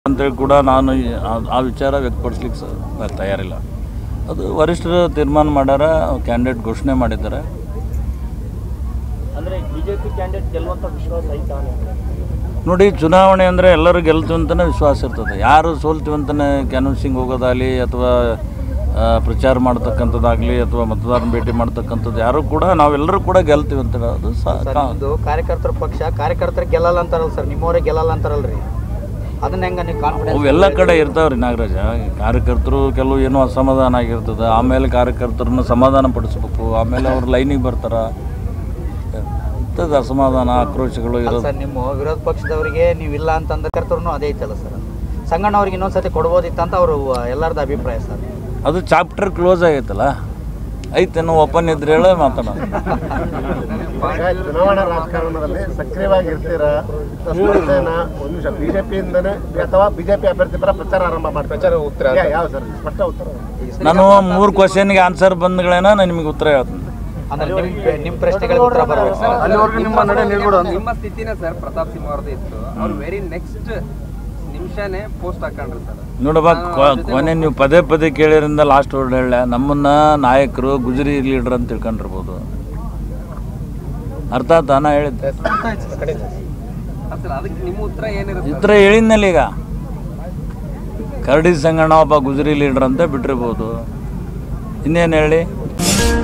ಅಂತೇಳಿ ಕೂಡ ನಾನು ಈ- ಆ- ಆ ವಿಚಾರ ವ್ಯಕ್ತಪಡಿಸ್ಲಿಕ್ಕೆ ಸ ನಾನು ತಯಾರಿಲ್ಲ ಅದು ವರಿಷ್ಠರು ತೀರ್ಮಾನ ಮಾಡ್ಯಾರ ಕ್ಯಾಂಡಿಡೇಟ್ ಘೋಷಣೆ ಮಾಡಿದ್ದಾರೆ ಅಂದ್ರೆ ಬಿಜೆಪಿ ಕ್ಯಾಂಡಿಡೇಟ್ ಗೆಲ್ಲುವಂತ ವಿಶ್ವಾಸ ಐತಾ ನೋಡಿ ಚುನಾವಣೆ ಅಂದರೆ ಎಲ್ಲರೂ ಗೆಲ್ತೀವಿ ಅಂತಲೇ ವಿಶ್ವಾಸ ಇರ್ತದೆ ಯಾರು ಸೋಲ್ತೀವಿ ಅಂತಲೇ ಕ್ಯಾನ್ವಸಿಂಗ್ ಹೋಗೋದಾಗಲಿ ಅಥವಾ ಆ, ಪ್ರಚಾರ ಮಾಡ್ತಕ್ಕಂಥದ್ದಾಗಲಿ ಅಥವಾ ಮತದಾರನ ಭೇಟಿ ಮಾಡ್ತಕ್ಕಂಥದ್ದು ಯಾರು ಕೂಡ ನಾವೆಲ್ಲರೂ ಕೂಡ ಗೆಲ್ತೀವಿ ಅಂತ ಹೇಳೋದು ಸ ಸರ್ ಕಾ- ನಿಮ್ದು ಕಾರ್ಯಕರ್ತರ ಪಕ್ಷ ಕಾರ್ಯಕರ್ತರು ಗೆಲ್ಲಲ್ಲ ಅಂತಾರಲ್ಲ ಸರ್ ನಿಮ್ಮವರೇ ಗೆಲ್ಲಲ್ಲ ಅಂತಾರಲ್ರಿ ಅದನ್ನ ಹೆಂಗ ನೀವು ಕಾನ್ಫಿಡೆನ್ಸ್ ಅವು ಎಲ್ಲ ಕಡೆ ಇರ್ತಾವ್ರಿ ನಾಗರಾಜ ಕಾರ್ಯಕರ್ತರು ಕೆಲವು ಏನೋ ಅಸಮಾಧಾನ ಆಗಿರ್ತದೆ ಆಮೇಲೆ ಕಾರ್ಯಕರ್ತರನ್ನ ಸಮಾಧಾನ ಪಡಿಸ್ಬೇಕು ಆಮೇಲೆ ಅವ್ರು ಲೈನಿಗೆ ಬರ್ತಾರ ಇಂಥದ್ದು ಅಸಮಾಧಾನ ಆಕ್ರೋಶಗಳು ಇರೋದು ಸರ್ ನಿಮ್ಮ ವಿರೋಧ ಪಕ್ಷದವರಿಗೆ ನೀವು ಇಲ್ಲ ಅಂತಂದ ಕರ್ತರು ಅದೇ ಐತಲ್ಲ ಸರ್ ಸಂಗಣ್ಣವ್ರಿಗೆ ಇನ್ನೊಂದ್ಸತಿ ಕೊಡ್ಬೋದಿತ್ತಂತ ಅವರು ಎಲ್ಲರದ್ದು ಅಭಿಪ್ರಾಯ ಸರ್ ಅದು ಚಾಪ್ಟರ್ ಕ್ಲೋಸ್ ಆಗೈತಲ್ಲ ಐತೇನೋ ಓಪನ್ ಇದ್ರೆ ಹೇಳ ಮಾತಾಡೋಣ ಈಗ ಚುನಾವಣಾ ರಾಜಕಾರಣದಲ್ಲಿ ಸಕ್ರಿಯವಾಗಿ ಇರ್ತೀರಾ ಸ್ಪರ್ಧೆನ ಒಂದು ನಿಮಿಷ ಬಿಜೆಪಿಯಿಂದನೇ ಅಥವಾ ಬಿಜೆಪಿ ಅಭ್ಯರ್ಥಿ ಪರ ಪ್ರಚಾರ ಆರಂಭ ಮಾಡ್ತಾರೆ ಪ್ರಚಾರ ಉತ್ತರ ಯಾವ ಸರ್ ಸ್ಪಷ್ಟ ಉತ್ತರ ನಾನು ಮೂರು ಕ್ವಶನ್ಗೆ ಆನ್ಸರ್ ಬಂದ್ಗಳೇನ ನಾನು ನಿಮಗೆ ಉತ್ತರ ಹೇಳ್ತೀನಿ ಅಂದ್ರೆ ನಿಮ್ ನಿಮ್ ಪ್ರಶ್ನೆಗಳಿಗೆ ಉತ್ತರ ಬರಬೇಕು ಸರ್ ಅಲ್ಲಿವರೆಗೂ ನಿಮ್ಮ ನಡೆ ನಿಲ್ಬಿಡು ಅಂತ ನಿಮ್ಮ ಸ್ಥಿತಿನೇ ಸರ್ ಪ್ರತಾಪ್ ಸಿಂಹ ಅವ್ರದ್ದು ಇತ್ತು ಅವ್ರು ವೆರಿ ನೆಕ್ಸ್ಟ್ ನಿಮಿಷನೇ ಪೋಸ್ಟ್ ಹಾಕೊಂಡ್ರು ಸರ್ ನೋಡಪ್ಪ ಕೊ- ಕೊನೆ ನೀವು ಪದೇ ಪದೇ ಕೇಳಿದ್ರಿಂದ ಲಾಸ್ಟ್ ವರ್ಡ್ ಹೇಳ ನಮ್ಮನ್ನ ನಾಯಕರು ಗುಜರಿ ಲೀಡರ್ ಅಂತ ತಿಳ್ಕೊಂಡಿರ್ಬೋದು ಅರ್ಥ ಆಯ್ತಾ ನಾ ಹೇಳಿದ್ದೆ ಸರ್ ಅದಕ್ಕೆ ನಿಮ್ಮ ಉತ್ತರ ಏನಿರುತ್ತೆ ಉತ್ತರ ಹೇಳಿದ್ನಲ್ಲ ಈಗ ಕರಡಿ ಸಂಗಣ್ಣ ಒಬ್ಬ ಗುಜರಿ ಲೀಡರ್ ಅಂತ ಬಿಟ್ಟಿರ್ಬೋದು ಇನ್ನೇನು ಹೇಳಿ